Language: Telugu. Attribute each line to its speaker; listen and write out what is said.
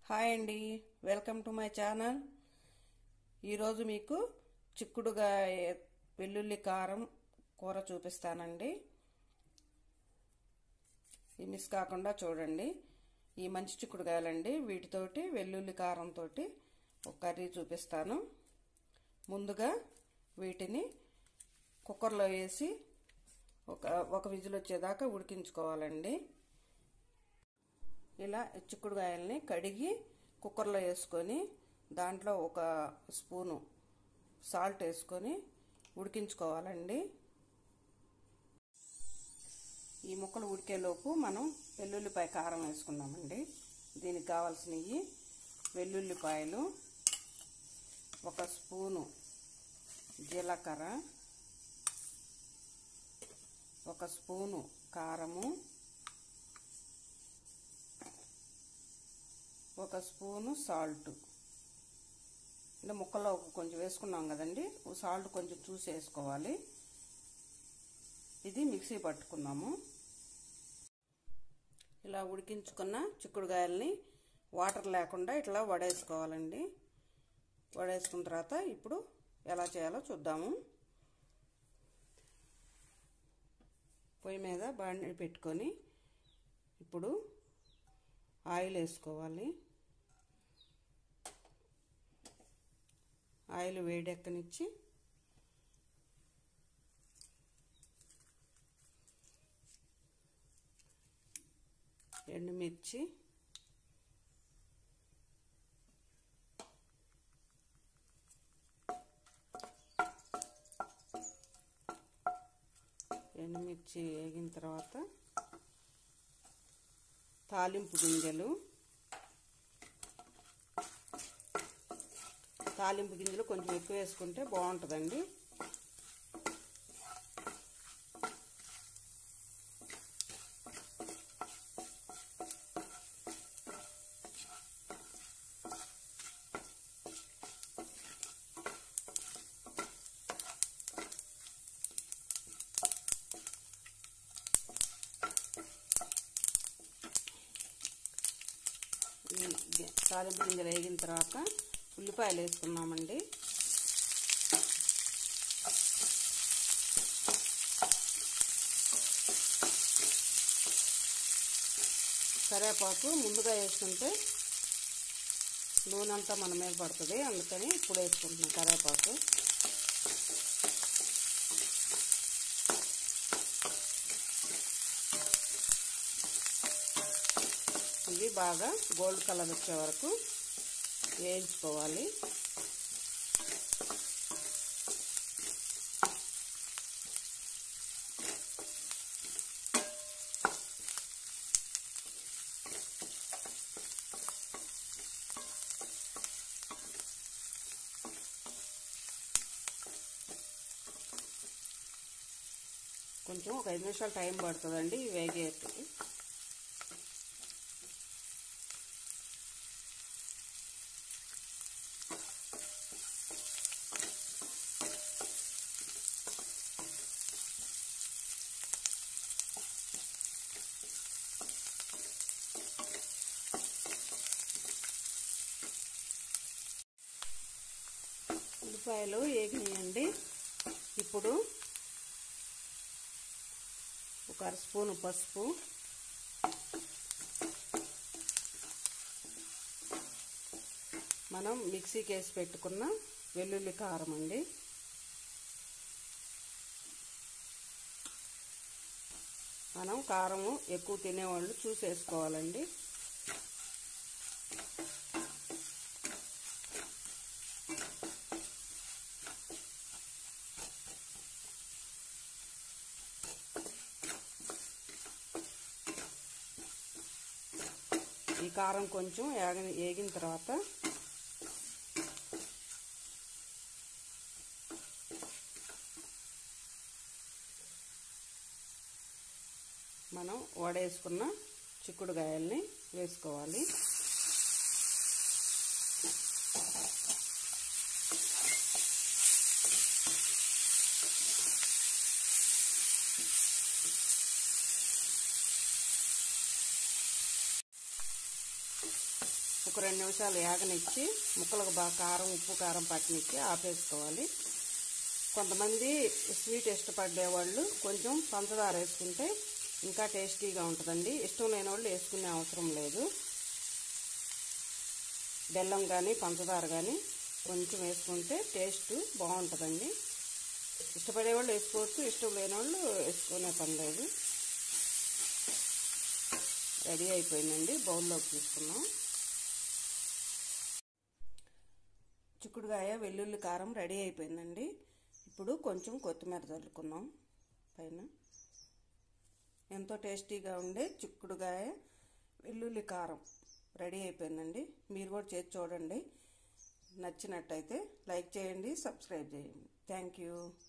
Speaker 1: హాయ్ అండి వెల్కమ్ టు మై ఛానల్ ఈరోజు మీకు చిక్కుడుగాయ వెల్లుల్లి కారం కూర చూపిస్తానండి ఈ మిస్ కాకుండా చూడండి ఈ మంచి చిక్కుడుగాయలండి వీటితోటి వెల్లుల్లి కారంతో ఒక కర్రీ చూపిస్తాను ముందుగా వీటిని కుక్కర్లో వేసి ఒక ఒక విజిల్ వచ్చేదాకా ఉడికించుకోవాలండి ఇలా చిక్కుడుకాయల్ని కడిగి కుక్కర్లో వేసుకొని దాంట్లో ఒక స్పూను సాల్ట్ వేసుకొని ఉడికించుకోవాలండి ఈ ముక్కలు ఉడికేలోపు మనం వెల్లుల్లిపాయ కారం వేసుకుందామండి దీనికి కావాల్సినవి వెల్లుల్లిపాయలు ఒక స్పూను జీలకర్ర ఒక స్పూను కారము ఒక స్పూను సాల్ట్ అంటే ముక్కలో కొంచెం వేసుకున్నాం కదండి సాల్ట్ కొంచెం చూసి వేసుకోవాలి ఇది మిక్సీ పట్టుకున్నాము ఇలా ఉడికించుకున్న చిక్కుడుకాయల్ని వాటర్ లేకుండా ఇట్లా వడేసుకోవాలండి వడేసుకున్న తర్వాత ఇప్పుడు ఎలా చేయాలో చూద్దాము పొయ్యి మీద బాండి పెట్టుకొని ఇప్పుడు ఆయిల్ వేసుకోవాలి ఆయిల్ వేడెక్కనిచ్చి ఎండుమిర్చి ఎండుమిర్చి వేగిన తర్వాత తాలింపు గింజలు తాలింపు గింజలు కొంచెం ఎక్కువ వేసుకుంటే బాగుంటుందండి తాలింపు గింజలు వేగిన తర్వాత ఉల్లిపాయలు వేసుకున్నామండి కరివేపాకు ముందుగా వేసుకుంటే నూనె అంతా మన మీద పడుతుంది అందుకని ఇప్పుడు వేసుకుంటున్నాం కరివేపాకు ఇవి బాగా గోల్డ్ కలర్ వచ్చే వరకు వేయించుకోవాలి కొంచెం ఒక ఐదు నిమిషాలు టైం పడుతుందండి వేగేకి ఉల్లిపాయలు వేగినాయండి ఇప్పుడు ఒక అర స్పూను పసుపు మనం మిక్సీకి వేసి పెట్టుకున్న వెల్లుల్లి కారం అండి మనం కారము ఎక్కువ తినేవాళ్ళు చూసేసుకోవాలండి ఈ కారం కొంచెం ఏగని వేగిన తర్వాత మనం వడేసుకున్న చిక్కుడుకాయల్ని వేసుకోవాలి ఒక రెండు నిమిషాలు యాగనిచ్చి ముక్కలకు బాగా కారం ఉప్పు కారం పట్టినిచ్చి ఆపేసుకోవాలి కొంతమంది స్వీట్ ఇష్టపడే వాళ్ళు కొంచెం పంచదార వేసుకుంటే ఇంకా టేస్టీగా ఉంటుందండి ఇష్టం లేని వాళ్ళు వేసుకునే అవసరం లేదు బెల్లం కానీ పంచదార కానీ కొంచెం వేసుకుంటే టేస్ట్ బాగుంటుందండి ఇష్టపడే వాళ్ళు వేసుకోవచ్చు ఇష్టం లేని వాళ్ళు వేసుకునే పని లేదు రెడీ అయిపోయిందండి బౌల్లోకి తీసుకున్నాం చిక్కుడుగాయ వెల్లుల్లి కారం రెడీ అయిపోయిందండి ఇప్పుడు కొంచెం కొత్తిమీర చల్లుకున్నాం పైన ఎంతో టేస్టీగా ఉండే చిక్కుడుగాయ వెల్లుల్లి కారం రెడీ అయిపోయిందండి మీరు కూడా చేసి చూడండి నచ్చినట్టయితే లైక్ చేయండి సబ్స్క్రైబ్ చేయండి థ్యాంక్ యూ